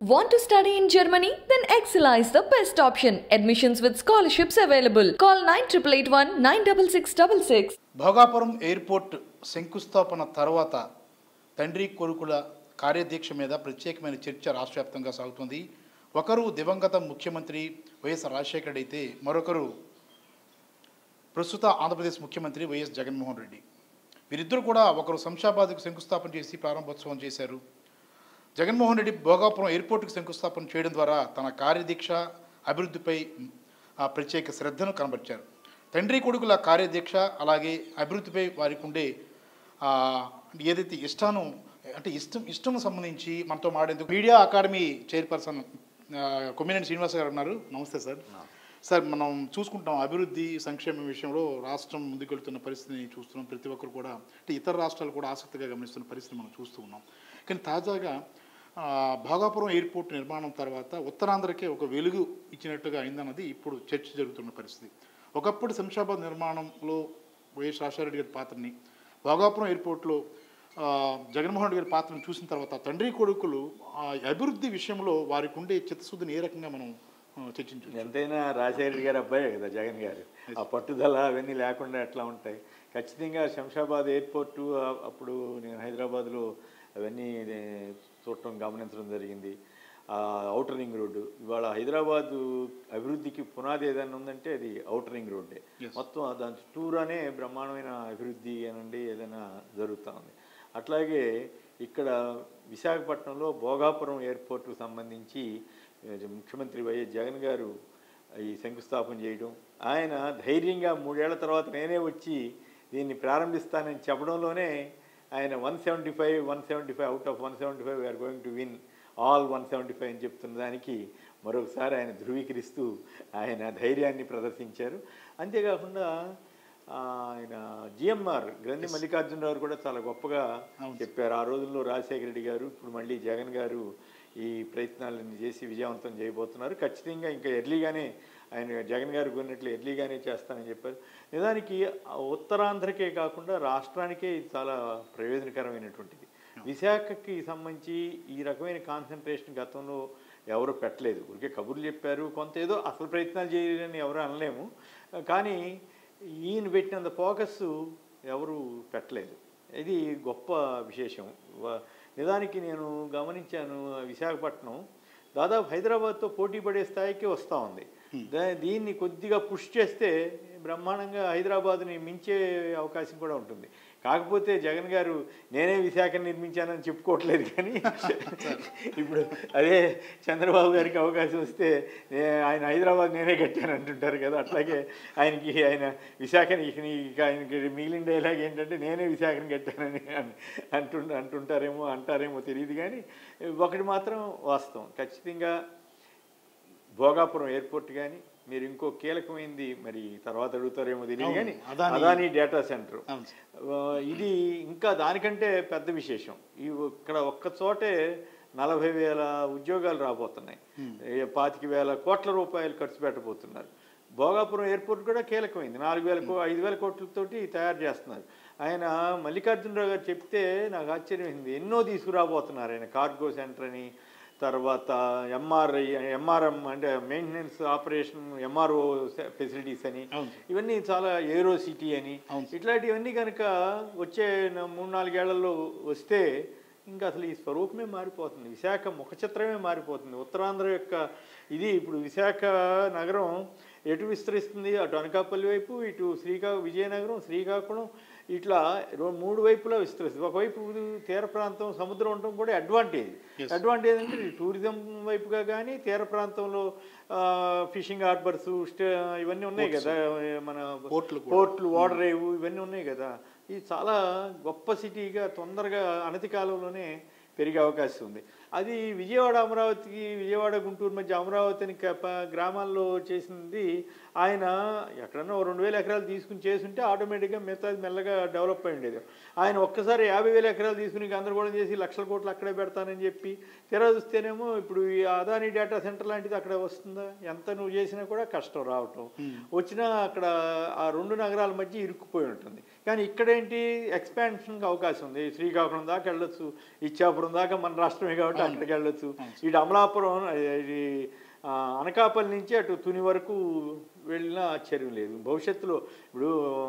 Want to study in Germany? Then Excella is the best option. Admissions with scholarships available. Call 9881 96666. Bhogapuram airport శంకుస్థాపన తర్వాత తండ్రి కొడుకుల కార్యదీక్ష మీద ప్రత్యేకమైన చర్చ రాష్ట్ర వ్యాప్తంగా సాగుతుంది ఒకరు దివంగత ముఖ్యమంత్రి వైఎస్ రాజశేఖర రెడ్డి అయితే మరొకరు ప్రస్తుత ఆంధ్రప్రదేశ్ ముఖ్యమంత్రి వైఎస్ జగన్మోహన్ రెడ్డి వీరిద్దరూ కూడా ఒకరు శంషాబాద్కు శంకుస్థాపన చేసి ప్రారంభోత్సవం చేశారు జగన్మోహన్ రెడ్డి భోగాపురం ఎయిర్పోర్టుకు శంకుస్థాపన చేయడం ద్వారా తన కార్యదీక్ష అభివృద్ధిపై ఆ, ప్రత్యేక శ్రద్ధను కనబరిచారు తండ్రి కొడుకుల కార్యదీక్ష అలాగే అభివృద్ధిపై వారికి ఉండే ఆ, ఏదైతే ఇష్టాను అంటే ఇష్టం ఇష్టం సంబంధించి మనతో మాడేందుకు మీడియా అకాడమీ చైర్పర్సన్ ఆ, కొమ్మినేని శ్రీనివాస్ గారు ఉన్నారు నమస్తే సార్ సార్ మనం చూసుకుంటాం అభివృద్ధి సంక్షేమం విషయంలో రాష్ట్రం ముందుకెళ్తున్న పరిస్థితిని చూస్తున్నాం ప్రతి ఒక్కరు కూడా అంటే ఇతర రాష్ట్రాలు కూడా ఆసక్తిగా గమనిస్తున్న పరిస్థితిని మనం చూస్తూ ఉన్నాం కానీ తాజాగా ఆ, భోగాపురం ఎయిర్పోర్ట్ నిర్మాణం తర్వాత ఉత్తరాంధ్రకే ఒక వెలుగు ఇచ్చినట్టుగా అయిందన్నది ఇప్పుడు చర్చ జరుగుతున్న పరిస్థితి ఒకప్పుడు శంషాబాద్ నిర్మాణంలో వైఎస్ రాజశేఖర గారి పాత్రని భోగాపురం ఎయిర్పోర్ట్లో ఆ, జగన్మోహన్ రెడ్డి గారి పాత్రను చూసిన తర్వాత తండ్రి కొడుకులు ఆ అభివృద్ధి విషయంలో వారికి ఉండే చిత్తశుద్ధిని ఏ రకంగా మనం ఆ, చర్చించు ఎంతైనా రాజశేఖర రెడ్డి గారు అబ్బాయే కదా జగన్ గారు ఆ పట్టుదల అవన్నీ లేకుండా ఎట్లా ఉంటాయి ఖచ్చితంగా శంషాబాద్ ఎయిర్పోర్టు ఆ- అప్పుడు నేను హైదరాబాద్లో అవన్నీ నే చూడటం గమనించడం జరిగింది ఆ ఔటర్ రింగ్ రోడ్డు ఇవాళ హైదరాబాదు అభివృద్ధికి పునాది ఏదైనా ఉందంటే అది ఔటర్ రింగ్ రోడ్డే మొత్తం దాని చుట్టూరానే బ్రహ్మాండమైన అభివృద్ధి అనండి ఏదైనా జరుగుతూ ఉంది అట్లాగే ఇక్కడ విశాఖపట్నంలో భోగాపురం ఎయిర్పోర్టుకు సంబంధించి ఏ, ముఖ్యమంత్రి వైఎస్ జగన్ గారు ఈ శంకుస్థాపన చేయడం ఆయన ధైర్యంగా మూడేళ్ల తర్వాత నేనే వచ్చి దీన్ని ప్రారంభిస్తానని చెప్పడంలోనే ఆయన one seventy five one seventy five out of one seventy five we're going to win all one seventy five అని చెప్తున్న దానికి మరొకసారి ఆయన ధృవీకరిస్తూ ఆయన ధైర్యాన్ని ప్రదర్శించారు అంతేకాకుండా ఆ, ఆయన జిఎంఆర్ గ్రంథి మల్లికార్జునరావు కూడా చాలా గొప్పగా చెప్పారు ఆ రోజుల్లో రాజశేఖర రెడ్డి గారు ఇప్పుడు మళ్ళీ జగన్ గారు ఈ ప్రయత్నాలను చేసి విజయవంతం చేయబోతున్నారు ఖచ్చితంగా ఇంకా ఎర్లీగానే ఆయన జగన్ గారు కొన్నట్లు ఎర్లీగానే చేస్తానని చెప్పారు నిజానికి ఆ ఉత్తరాంధ్రకే కాకుండా రాష్ట్రానికే ఇది చాలా ప్రయోజనకరమైనటువంటిది విశాఖకి సంబంధించి ఈ రకమైన కాన్సన్ట్రేషన్ గతంలో ఎవరు పెట్టలేదు ఊరికే కబుర్లు చెప్పారు కొంత ఏదో అసలు ప్రయత్నాలు చేయాలని ఎవరు అనలేము కానీ ఈయన పెట్టినంత ఫోకస్ ఎవరు పెట్టలేదు ఇది గొప్ప విశేషం వ- నిజానికి నేను గమనించాను విశాఖపట్నం దాదాపు హైదరాబాద్తో పోటీ పడే స్థాయికి వస్తూ ఉంది దా- దీన్ని కొద్దిగా పుష్ చేస్తే బ్రహ్మాండంగా హైదరాబాద్ని మించే అవకాశం కూడా ఉంటుంది కాకపోతే జగన్ గారు నేనే విశాఖను నిర్మించానని చెప్పుకోవట్లేదు కానీ ఇప్పుడు అదే చంద్రబాబు గారికి అవకాశం వస్తే నే- ఆయన హైదరాబాద్ నేనే కట్టాను అంటుంటారు కదా అట్లాగే ఆయనకి ఆయన విశాఖని ఇక ఇక ఆయనకి మిగిలిన డైలాగ్ ఏంటంటే నేనే విశాఖని కట్టానని అన్- అంటు అంటుంటారేమో అంటారేమో తెలియదు కానీ ఒకటి మాత్రం వాస్తవం ఖచ్చితంగా భోగాపురం ఎయిర్పోర్ట్ కానీ మీరు ఇంకో కీలకమైంది మరి తర్వాత అడుగుతారేమో తెలియదు అవును, కానీ అదాని- అదాని డేటా సెంటర్ అవును ఆ, ఇది ఇంకా దానికంటే పెద్ద విశేషం ఈ ఇక్కడ ఒక్క చోటే నలభై వేల ఉద్యోగాలు రాబోతున్నాయి ఏ పాతిక వేల కోట్ల రూపాయలు ఖర్చు పెట్టబోతున్నారు భోగాపురం ఎయిర్పోర్ట్ కూడా కీలకమైంది నాలుగు వేల కో ఐదు వేల కోట్లతోటి తయారు చేస్తున్నారు ఆయన మల్లికార్జునరావు గారు చెప్తే నాకు ఆశ్చర్యమైంది ఎన్నో తీసుకురాబోతున్నారు ఆయన కార్గో సెంటర్ అని తర్వాత ఎంఆర్ఐ ఎంఆర్ఎం అంటే మెయింటెనెన్స్ ఆపరేషన్ ఎంఆర్ఓ ఫెసిలిటీస్ అని అవును. ఇవన్నీ చాలా ఏరో సిటీ అని అవును. ఇట్లాంటివన్నీ కనుక వచ్చే న- మూడు నాలుగేళ్లలో వస్తే ఇంకా అసలు ఈ స్వరూపమే మారిపోతుంది విశాఖ ముఖ చిత్రమే మారిపోతుంది ఉత్తరాంధ్ర యొక్క ఇది ఇప్పుడు విశాఖ నగరం ఎటు విస్తరిస్తుంది అటు అనకాపల్లి వైపు ఇటు శ్రీకా విజయనగరం శ్రీకాకుళం ఇట్లా రో- మూడు వైపులా విస్తరిస్తుంది ఒకవైపు తీర ప్రాంతం సముద్రం ఉండటం కూడా అడ్వాంటేజ్ అడ్వాంటేజ్ అంటే ఈ టూరిజం వైపుగా కానీ తీర ప్రాంతంలో ఫిషింగ్ హార్బర్స్ ఇవన్నీ ఉన్నాయి కదా మన పోర్ట్లు కూడా. పోర్ట్లు వాటర్ రేవు ఇవన్నీ ఉన్నాయి కదా ఇది చాలా గొప్ప సిటీగా తొందరగా అనతి కాలంలోనే పెరిగే అవకాశం ఉంది అది విజయవాడ అమరావతికి విజయవాడ గుంటూరు మధ్య అమరావతిని కప గ్రామాల్లో చేసింది ఆయన ఎక్కడన్నా ఓ రెండు వేల ఎకరాలు తీసుకుని చేసుంటే ఆటోమేటిక్గా మిగతాది మెల్లగా డెవలప్ అయి ఉండేది ఆయన ఒక్కసారి యాభై వేల ఎకరాలు తీసుకుని గందరగోళం చేసి లక్షల కోట్లు అక్కడే పెడతానని చెప్పి తీరా చూస్తేనేమో ఇప్పుడు ఈ అదాని డేటా సెంటర్ లాంటిది అక్కడ వస్తుందా ఎంత నువ్వు చేసినా కూడా కష్టం రావటం వచ్చినా అక్కడ ఆ రెండు నగరాల మధ్య ఇరుక్కుపోయి ఉంటుంది కానీ ఇక్కడేంటి ఎక్స్పాన్షన్కి అవకాశం ఉంది శ్రీకాకుళం దాకా వెళ్ళొచ్చు ఇచ్చాపురం దాకా మన రాష్ట్రమే కాబట్టి అక్కడికి వెళ్ళొచ్చు ఇటు అమలాపురం ఇది ఆ, అనకాపల్లి నుంచి అటు తుని వరకు వెళ్ళినా ఆశ్చర్యం లేదు భవిష్యత్తులో ఇప్పుడు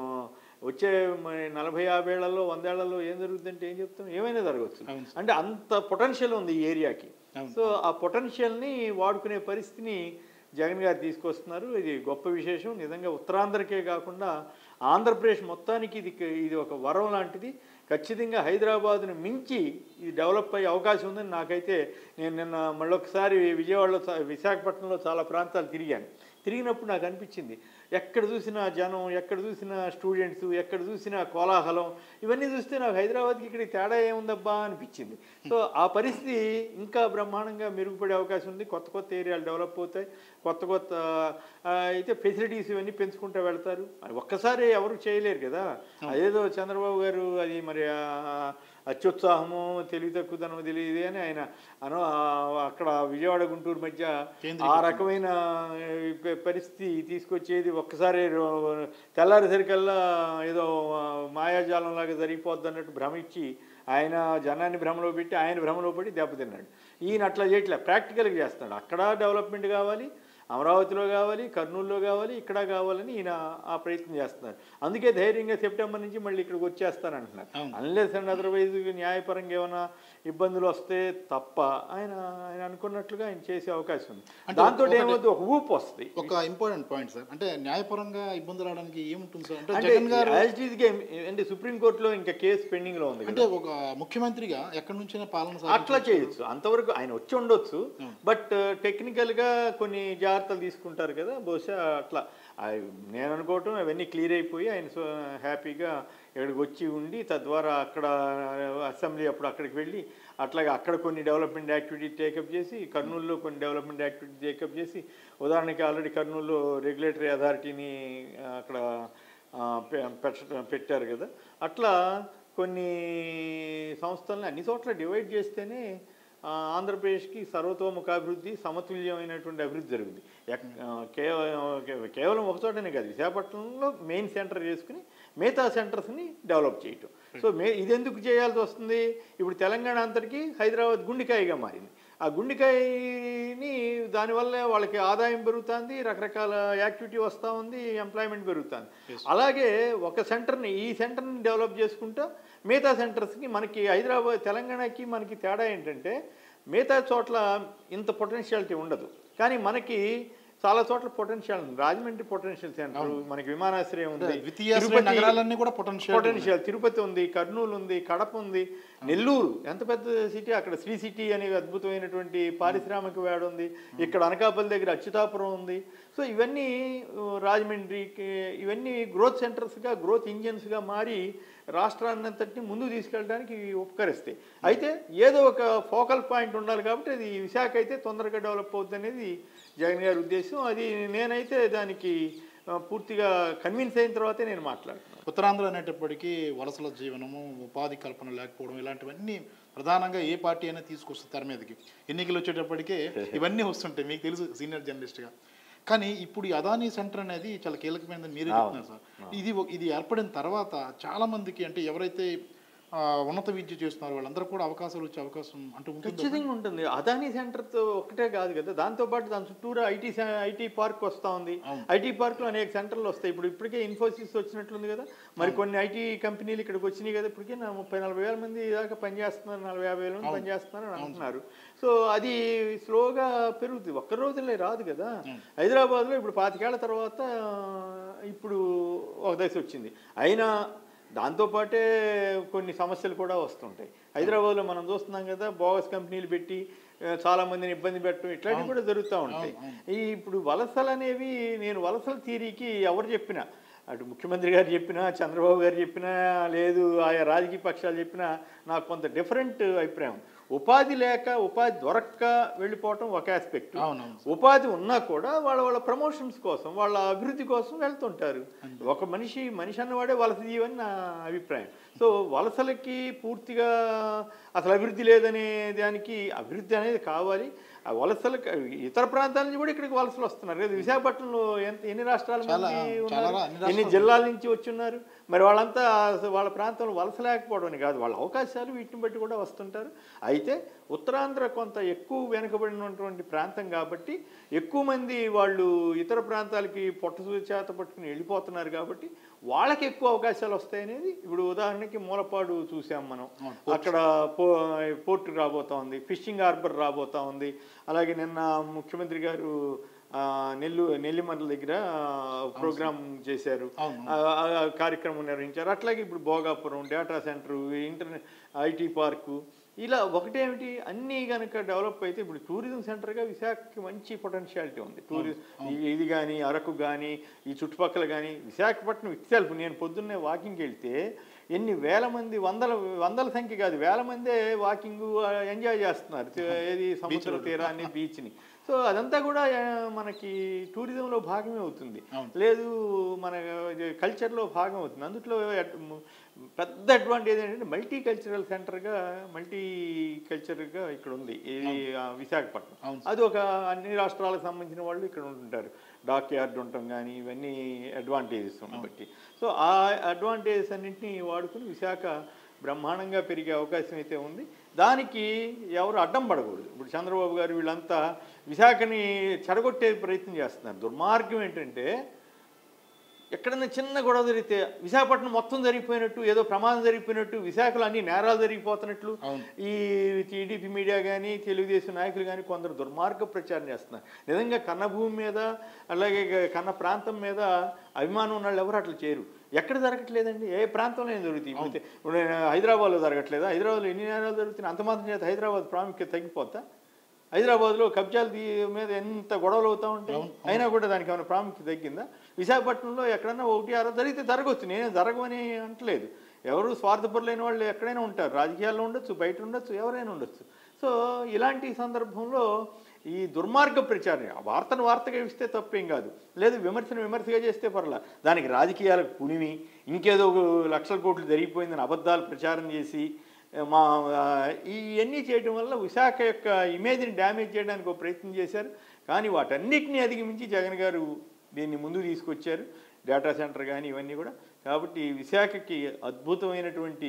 వచ్చే మరి నలభై యాభై ఏళ్లలో వందేళ్లలో ఏం జరుగుతుందంటే ఏం చెప్తాం ఏమైనా జరగవచ్చు అవును అంటే అంత పొటెన్షియల్ ఉంది ఈ ఏరియాకి అవును. సో ఆ పొటెన్షియల్ని వాడుకునే పరిస్థితిని జగన్ గారు తీసుకొస్తున్నారు ఇది గొప్ప విశేషం నిజంగా ఉత్తరాంధ్రకే కాకుండా ఆంధ్రప్రదేశ్ మొత్తానికి ఇది ఇది ఒక వరం లాంటిది ఖచ్చితంగా హైదరాబాద్ను మించి ఇది డెవలప్ అయ్యే అవకాశం ఉందని నాకైతే నేను నిన్న మళ్ళొకసారి విజయవాడలో చా- విశాఖపట్నంలో చాలా ప్రాంతాలు తిరిగాను తిరిగినప్పుడు నాకు అనిపించింది ఎక్కడ చూసినా జనం ఎక్కడ చూసినా స్టూడెంట్స్ ఎక్కడ చూసినా కోలాహలం ఇవన్నీ చూస్తే నాకు హైదరాబాద్కి ఇక్కడికి తేడా ఏముందబ్బా అనిపించింది సో ఆ పరిస్థితి ఇంకా బ్రహ్మాండంగా మెరుగుపడే అవకాశం ఉంది కొత్త కొత్త ఏరియాలు డెవలప్ అవుతాయి కొత్త కొత్త ఆ, అయితే ఫెసిలిటీస్ ఇవన్నీ పెంచుకుంటూ వెళ్తారు అది ఒక్కసారి ఎవరు చేయలేరు కదా అదేదో చంద్రబాబు గారు అది మరి ఆ, అత్యుత్సాహము తెలివి తక్కువదనం తెలియదు అని ఆయన అను ఆ- అక్కడ విజయవాడ గుంటూరు మధ్య ఆ రకమైన ఆ, ప- పరిస్థితి తీసుకొచ్చేది ఒక్కసారి రో- తెల్లారేసరికల్లా ఏదో ఆ, మాయాజాలంలాగా జరిగిపోద్ది అన్నట్టు భ్రమించి ఆయన జనాన్ని భ్రమలో పెట్టి ఆయన భ్రమలో పడి దెబ్బతిన్నాడు ఈయన అట్లా చేయట్లే ప్రాక్టికల్గా చేస్తున్నాడు అక్కడ డెవలప్మెంట్ కావాలి అమరావతిలో కావాలి కర్నూలులో కావాలి ఇక్కడ కావాలని ఈయన ఆ ప్రయత్నం చేస్తున్నారు అందుకే ధైర్యంగా సెప్టెంబర్ నుంచి మళ్ళీ ఇక్కడికి వచ్చేస్తానంటున్నారు అన్లెస్ అండ్ అదర్వైజ్ న్యాయపరంగా ఏమైనా ఇబ్బందులు వస్తే తప్ప ఆయన ఆయన అనుకున్నట్లుగా ఆయన చేసే అవకాశం ఉంది అంటే దాంతో ఒకటి- ఏమవుతుంది ఒక ఊపు వస్తుంది ఒక ఇంపార్టెంట్ పాయింట్ సార్ అంటే న్యాయపరంగా ఇబ్బంది రావడానికి ఏముంటుంది సార్ అంటే అంటే జగన్ గారు as it is game, అంటే సుప్రీంకోర్టులో ఇంకా కేసు పెండింగ్ లో ఉంది కదా. అంటే ఒక ముఖ్యమంత్రిగా ఎక్కడి నుంచైనా పాలన సాగించ- అట్లా చేయొచ్చు అంతవరకు ఆయన వచ్చి ఉండొచ్చు బట్ టెక్నికల్ గా కొన్ని జాగ్రత్తలు తీసుకుంటారు కదా బహుశా అట్లా ఆ, నేను అనుకోవటం అవన్నీ క్లియర్ అయిపోయి ఆయన సో హ్యాపీగా ఇక్కడికి వచ్చి ఉండి తద్వారా అక్కడ అసెంబ్లీ అప్పుడు అక్కడికి వెళ్ళి అట్లాగే అక్కడ కొన్ని డెవలప్మెంట్ యాక్టివిటీ టేకప్ చేసి కర్నూలులో కొన్ని డెవలప్మెంట్ యాక్టివిటీ టేకప్ చేసి ఉదాహరణకి ఆల్రెడీ కర్నూలులో రెగ్యులేటరీ అథారిటీని ఆ, అక్కడ ఆ, పె- పెట్ట పెట్టారు కదా అట్లా కొన్ని సంస్థలను అన్ని చోట్ల డివైడ్ చేస్తేనే ఆ, ఆంధ్రప్రదేశ్కి సర్వతోముఖాభివృద్ధి సమతుల్యమైనటువంటి అభివృద్ధి జరుగుతుంది ఎక్- ఆ, కేవలం కేవలం ఒక చోటనే కాదు విశాఖపట్నంలో మెయిన్ సెంటర్ చేసుకుని మిగతా సెంటర్స్ని డెవలప్ చేయటం సో మే ఇది ఎందుకు చేయాల్సి వస్తుంది ఇప్పుడు తెలంగాణ అంతటికి హైదరాబాద్ గుండెకాయగా మారింది ఆ గుండెకాయని దానివల్ల వాళ్ళకి ఆదాయం పెరుగుతుంది రకరకాల యాక్టివిటీ వస్తూ ఉంది ఎంప్లాయ్మెంట్ పెరుగుతుంది అలాగే ఒక సెంటర్ని ఈ సెంటర్ని డెవలప్ చేసుకుంటా మిగతా సెంటర్స్కి మనకి హైదరాబాద్ తెలంగాణకి మనకి తేడా ఏంటంటే మిగతా చోట్ల ఇంత పొటెన్షియాలిటీ ఉండదు కానీ మనకి చాలా చోట్ల పొటెన్షియల్ ఉంది రాజమండ్రి పొటెన్షియల్ సెంటర్ మనకి విమానాశ్రయం ఉంది ద్వితీయాశ్రయ తిరుపతి- నగరాలన్నీ కూడా పొటెన్షియల్ పొటెన్షియల్ తిరుపతి ఉంది కర్నూలు ఉంది కడప ఉంది నెల్లూరు ఎంత పెద్ద సిటీ అక్కడ శ్రీ సిటీ అనే అద్భుతమైనటువంటి పారిశ్రామిక వేడ ఉంది ఇక్కడ అనకాపల్లి దగ్గర అచ్యుతాపురం ఉంది సో ఇవన్నీ ఆ, రాజమండ్రికి ఇవన్నీ గ్రోత్ సెంటర్స్గా గ్రోత్ ఇంజిన్స్గా మారి రాష్ట్రాన్ని అంతటిని ముందుకు తీసుకెళ్ళడానికి ఇవి ఉపకరిస్తాయి అయితే ఏదో ఒక ఫోకల్ పాయింట్ ఉండాలి కాబట్టి అది విశాఖ అయితే తొందరగా డెవలప్ అవుతుంది అనేది జగన్ గారి ఉద్దేశం అది నేనైతే దానికి ఆ, పూర్తిగా కన్విన్స్ అయిన తర్వాతే నేను మాట్లాడుతున్నాను ఉత్తరాంధ్ర అనేటప్పటికీ వలసల జీవనము ఉపాధి కల్పన లేకపోవడం ఇలాంటివన్నీ ప్రధానంగా ఏ పార్టీ అయినా తీసుకొస్తుంది తెర మీదకి ఎన్నికలు వచ్చేటప్పటికే ఇవన్నీ వస్తుంటాయి మీకు తెలుసు సీనియర్ జర్నలిస్ట్గా కానీ ఇప్పుడు ఈ అదానీ సెంటర్ అనేది చాలా కీలకమైనదని మీరే చెప్తున్నారు సార్ ఇది ఒక- ఇది ఏర్పడిన తర్వాత చాలా మందికి అంటే ఎవరైతే ఆ, ఉన్నత విద్య చేస్తున్నారో వాళ్ళందరూ కూడా అవకాశాలు వచ్చే అవకాశం అంటూ ఉంటుంది ఖచ్చితంగా ఉంటుంది అదానీ సెంటర్తో ఒకటే కాదు కదా దాంతోపాటు దాని చుట్టూరా ఐటీ ఐటీ పార్క్ వస్తూ ఉంది ఐటీ పార్క్లో అనేక సెంటర్లు వస్తాయి ఇప్పుడు ఇప్పటికే ఇన్ఫోసిస్ వచ్చినట్లుంది కదా మరి కొన్ని ఐటీ కంపెనీలు ఇక్కడికి వచ్చినాయి కదా ఇప్పటికే నా ముప్పై నలభై వేల మంది దాకా పనిచేస్తున్నారు నలభై యాభై వేల మంది పనిచేస్తున్నారు అని అంటున్నారు సో అది స్లోగా పెరుగుతుంది ఒక్క రోజులే రాదు కదా హైదరాబాద్లో ఇప్పుడు పాతికేళ్ల తర్వాత ఇప్పుడు ఒక దశ వచ్చింది అయినా దాంతోపాటే కొన్ని సమస్యలు కూడా వస్తుంటాయి హైదరాబాద్లో మనం చూస్తున్నాం కదా బోగస్ కంపెనీలు పెట్టి ఆ, చాలా మందిని ఇబ్బంది పెట్టడం ఇట్లాంటివి కూడా జరుగుతూ ఉంటాయి ఈ ఇప్పుడు వలసలు అనేవి నేను వలసల థీరీకి ఎవరు చెప్పినా అటు ముఖ్యమంత్రి గారు చెప్పినా చంద్రబాబు గారు చెప్పినా లేదు ఆయా రాజకీయ పక్షాలు చెప్పినా నాకు కొంత డిఫరెంట్ అభిప్రాయం ఉపాధి లేక ఉపాధి దొరక్క వెళ్ళిపోవటం ఒక ఆస్పెక్ట్ అవునవును. ఉపాధి ఉన్నా కూడా వాళ్ళ వాళ్ళ ప్రమోషన్స్ కోసం వాళ్ళ అభివృద్ధి కోసం వెళ్తుంటారు ఒక మనిషి మనిషి అన్నవాడే వలస జీవని నా అభిప్రాయం సో వలసలకి పూర్తిగా అసలు అభివృద్ధి లేదనే దానికి అభివృద్ధి అనేది కావాలి ఆ వలసలకు ఇతర ప్రాంతాల నుంచి కూడా ఇక్కడికి వలసలు వస్తున్నారు కదా విశాఖపట్నంలో ఎంత ఎన్ని రాష్ట్రాల చాలా- నుంచి చాలా ఉన్నారు అన్ని ఎన్ని జిల్లాల నుంచి వచ్చి ఉన్నారు మరి వాళ్ళంతా అసలు వాళ్ళ ప్రాంతంలో వలస లేకపోవడం అని కాదు వాళ్ళ అవకాశాలు వీటిని బట్టి కూడా వస్తుంటారు అయితే ఉత్తరాంధ్ర కొంత ఎక్కువ వెనుకబడినటువంటి ప్రాంతం కాబట్టి ఎక్కువ మంది వాళ్ళు ఇతర ప్రాంతాలకి పొట్ట చేత పట్టుకుని వెళ్ళిపోతున్నారు కాబట్టి వాళ్ళకి ఎక్కువ అవకాశాలు వస్తాయనేది ఇప్పుడు ఉదాహరణకి మూలపాడు చూసాం మనం అక్కడ పో పోర్ట్ రాబోతా ఉంది ఫిషింగ్ హార్బర్ రాబోతా ఉంది అలాగే నిన్న ముఖ్యమంత్రి గారు ఆ, నెల్లు నెల్లిమర్ల దగ్గర ప్రోగ్రామ్ చేశారు అవును. ఆ, ఆ కార్యక్రమం నిర్వహించారు అట్లాగే ఇప్పుడు Bhogapuram data centre internet IT park ఇలా ఒకటేమిటి అన్నీ కనుక డెవలప్ అయితే ఇప్పుడు టూరిజం సెంటర్గా విశాఖకి మంచి పొటెన్షియాలిటీ ఉంది టూరిజం ఇది కానీ అరకు కానీ ఈ చుట్టుపక్కల కానీ విశాఖపట్నం ఇట్సెల్ఫ్ నేను పొద్దున్నే వాకింగ్కి వెళ్తే ఎన్ని వేల మంది వందల వందల సంఖ్య కాదు వేల మందే వాకింగ్ ఎంజాయ్ చేస్తున్నారు ఏది సముద్ర తీరాన్ని బీచ్ని సో అదంతా కూడా ఆ, మనకి టూరిజంలో భాగమే అవుతుంది లేదు మన కల్చర్లో భాగం అవుతుంది అందుట్లో అట్- ము- పెద్ద అడ్వాంటేజ్ ఏంటంటే మల్టీ కల్చరల్ సెంటర్గా మల్టీ కల్చర్గా ఇక్కడ ఉంది ఈ ఆ, విశాఖపట్నం అది ఒక అన్ని రాష్ట్రాలకు సంబంధించిన వాళ్ళు ఇక్కడ ఉంటుంటారు డాక్ యార్డ్ ఉండటం కానీ ఇవన్నీ అడ్వాంటేజెస్ బట్టి సో ఆ అడ్వాంటేజెస్ అన్నింటినీ వాడుకుని విశాఖ బ్రహ్మాండంగా పెరిగే అవకాశం అయితే ఉంది దానికి ఎవరు అడ్డం పడకూడదు ఇప్పుడు చంద్రబాబు గారు వీళ్ళంతా విశాఖని చెడగొట్టే ప్రయత్నం చేస్తున్నారు దుర్మార్గం ఏంటంటే ఎక్కడైనా చిన్న గొడవ జరిగితే విశాఖపట్నం మొత్తం జరిగిపోయినట్టు ఏదో ప్రమాదం జరిగిపోయినట్టు విశాఖలో అన్ని నేరాలు జరిగిపోతున్నట్లు ఈ టీడీపీ మీడియా కానీ తెలుగుదేశం నాయకులు కానీ కొందరు దుర్మార్గ ప్రచారం చేస్తున్నారు నిజంగా కన్న భూమి మీద అలాగే కన్న ప్రాంతం మీద అభిమానం ఉన్న వాళ్ళు ఎవరు అట్లా చేయరు ఎక్కడ జరగట్లేదండి ఏ ప్రాంతంలో ఏం జరుగుతాయి ఇప్పుడు ఇప్పుడు హైదరాబాద్లో జరగట్లేదా హైదరాబాద్లో ఎన్ని నేరాలు జరుగుతున్నాయి అంత మాత్రం చేత హైదరాబాద్ ప్రాముఖ్యత తగ్గిపోతా హైదరాబాద్లో కబ్జాల దీ- మీద ఎంత గొడవలు అవుతా ఉంటాయి అయినా కూడా దానికి ఏమైనా ప్రాముఖ్యత తగ్గిందా విశాఖపట్నంలో ఎక్కడన్నా ఒకటి అర జరిగితే జరగవచ్చు నేను జరగమని అంటలేదు ఎవరు స్వార్థపరులైన వాళ్ళు ఎక్కడైనా ఉంటారు రాజకీయాల్లో ఉండొచ్చు బయట ఉండొచ్చు ఎవరైనా ఉండొచ్చు సో ఇలాంటి సందర్భంలో ఈ దుర్మార్గ ప్రచారం ఆ వార్తను వార్తగా ఇస్తే తప్పేం కాదు లేదు విమర్శను విమర్శగా చేస్తే పర్లా దానికి రాజకీయాలకు పుణిమి ఇంకేదో ఒక లక్షల కోట్లు జరిగిపోయిందని అబద్ధాలు ప్రచారం చేసి మా ఆ, ఇవన్నీ చేయడం వల్ల విశాఖ యొక్క ఇమేజ్ని డ్యామేజ్ చేయడానికి ఒక ప్రయత్నం చేశారు కానీ వాటన్నిటిని అధిగమించి జగన్ గారు దీన్ని ముందుకు తీసుకొచ్చారు డేటా సెంటర్ కానీ ఇవన్నీ కూడా కాబట్టి విశాఖకి అద్భుతమైనటువంటి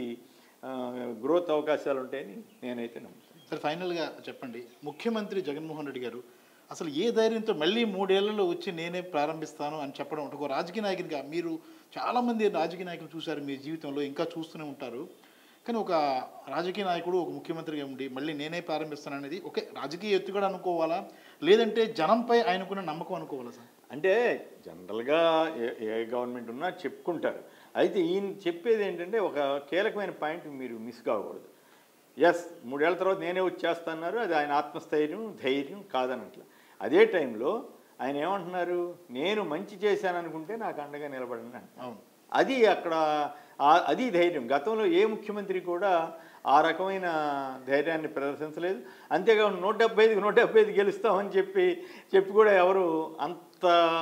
గ్రోత్ అవకాశాలు ఉంటాయని నేనైతే నమ్ముతాను సార్ ఫైనల్గా చెప్పండి ముఖ్యమంత్రి జగన్మోహన్ రెడ్డి గారు అసలు ఏ ధైర్యంతో మళ్ళీ మూడేళ్లలో వచ్చి నేనే ప్రారంభిస్తాను అని చెప్పడం అంటే ఒక రాజకీయ నాయకునిగా మీరు చాలామంది రాజకీయ నాయకులు చూశారు మీ జీవితంలో ఇంకా చూస్తూనే ఉంటారు కానీ ఒక రాజకీయ నాయకుడు ఒక ముఖ్యమంత్రిగా ఉండి మళ్ళీ నేనే ప్రారంభిస్తాను అనేది ఒకే రాజకీయ ఎత్తుగడ అనుకోవాలా లేదంటే జనంపై ఆయనకున్న నమ్మకం అనుకోవాలా సార్ అంటే జనరల్గా ఏ ఏ గవర్నమెంట్ ఉన్నా చెప్పుకుంటారు అయితే ఈయన చెప్పేది ఏంటంటే ఒక కీలకమైన పాయింట్ మీరు మిస్ కాకూడదు ఎస్ మూడేళ్ల తర్వాత నేనే వచ్చేస్తున్నారు అది ఆయన ఆత్మస్థైర్యం ధైర్యం కాదనట్ల అదే టైంలో ఆయన ఏమంటున్నారు నేను మంచి చేశాను అనుకుంటే నాకు అండగా నిలబడండి అంటున్నారు. అవును అది అక్కడ ఆ- అది ధైర్యం గతంలో ఏ ముఖ్యమంత్రి కూడా ఆ రకమైన ధైర్యాన్ని ప్రదర్శించలేదు అంతేకాకుండా నూట డెబ్బై ఐదుకి నూట డెబ్బై ఐదు గెలుస్తామని చెప్పి చెప్పి కూడా ఎవరు అంత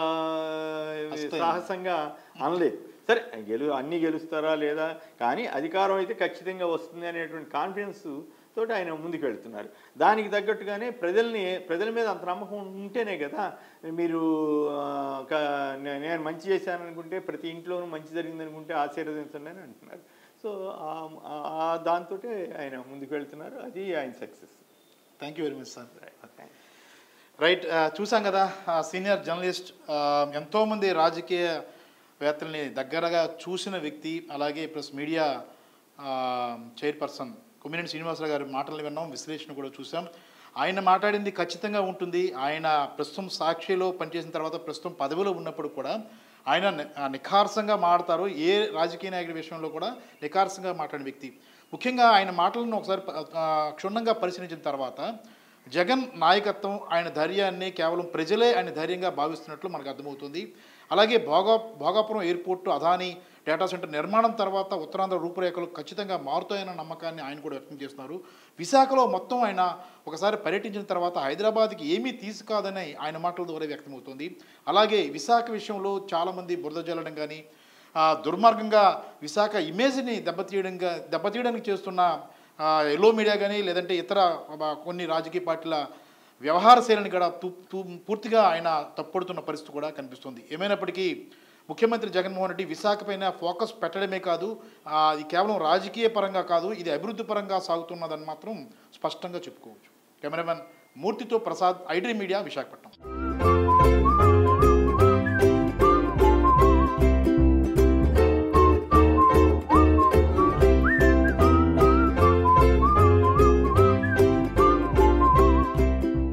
సాహసంగా అనలేదు సరే గెలు అన్నీ గెలుస్తారా లేదా కానీ అధికారం అయితే ఖచ్చితంగా వస్తుంది అనేటువంటి కాన్ఫిడెన్స్ తోటి ఆయన ముందుకు వెళ్తున్నారు దానికి తగ్గట్టుగానే ప్రజల్ని ప్రజల మీద అంత నమ్మకం ఉంటేనే కదా మీరు ఆ, క- నే- నేను మంచి చేశాను అనుకుంటే ప్రతి ఇంట్లోనూ మంచి జరిగింది అనుకుంటే ఆశీర్వదించండి అని అంటున్నారు సో ఆ- ఆ దాంతో ఆయన ముందుకు వెళ్తున్నారు అది ఆయన success thank you very much sir right ఆ, చూసాం కదా ఆ, సీనియర్ జర్నలిస్ట్ ఆ, ఎంతోమంది రాజకీయ వేత్తల్ని దగ్గరగా చూసిన వ్యక్తి అలాగే ప్లస్ మీడియా ఆ, చైర్పర్సన్ కొమ్మినేని శ్రీనివాసరావు గారి మాటలు విన్నాం విశ్లేషణ కూడా చూసాం ఆయన మాట్లాడింది ఖచ్చితంగా ఉంటుంది ఆయన ప్రస్తుతం సాక్షిలో పనిచేసిన తర్వాత ప్రస్తుతం పదవిలో ఉన్నప్పుడు కూడా ఆయన ని- ఆ, నిఖార్సంగా మాడతారు ఏ రాజకీయ నాయకుడి విషయంలో కూడా నిఖార్సంగా మాట్లాడిన వ్యక్తి ముఖ్యంగా ఆయన మాటలను ఒకసారి ప- ఆ, క్షుణ్ణంగా పరిశీలించిన తర్వాత జగన్ నాయకత్వం ఆయన ధైర్యాన్ని కేవలం ప్రజలే ఆయన ధైర్యంగా భావిస్తున్నట్లు మనకు అర్థమవుతుంది అలాగే Bhoga Bhogapuram airport Adani data centre నిర్మాణం తర్వాత ఉత్తరాంధ్ర రూపురేఖలు ఖచ్చితంగా మారుతాయన్న నమ్మకాన్ని ఆయన కూడా వ్యక్తం చేస్తున్నారు విశాఖలో మొత్తం ఆయన ఒకసారి పర్యటించిన తర్వాత హైదరాబాద్కి ఏమీ తీసుకాదని ఆయన మాటల ద్వారా వ్యక్తమవుతుంది అలాగే విశాఖ విషయంలో చాలామంది బురద జల్లడం కానీ ఆ, దుర్మార్గంగా విశాఖ ఇమేజ్ని దెబ్బతీయడంగా దెబ్బతీయడానికి చేస్తున్న ఆ, ఎల్లో మీడియా కానీ లేదంటే ఇతర ఆ, కొన్ని రాజకీయ పార్టీల వ్యవహార శైలిని కూడా తూ- తూ- పూర్తిగా ఆయన తప్పుడుతున్న పరిస్థితి కూడా కనిపిస్తుంది ఏమైనప్పటికీ ముఖ్యమంత్రి జగన్మోహన్ రెడ్డి విశాఖ పైన ఫోకస్ పెట్టడమే కాదు ఆ, ఇది కేవలం రాజకీయ పరంగా కాదు ఇది అభివృద్ధి పరంగా సాగుతున్నదని మాత్రం స్పష్టంగా చెప్పుకోవచ్చు కెమెరామెన్ మూర్తితో ప్రసాద్ ఐడ్రీ మీడియా విశాఖపట్నం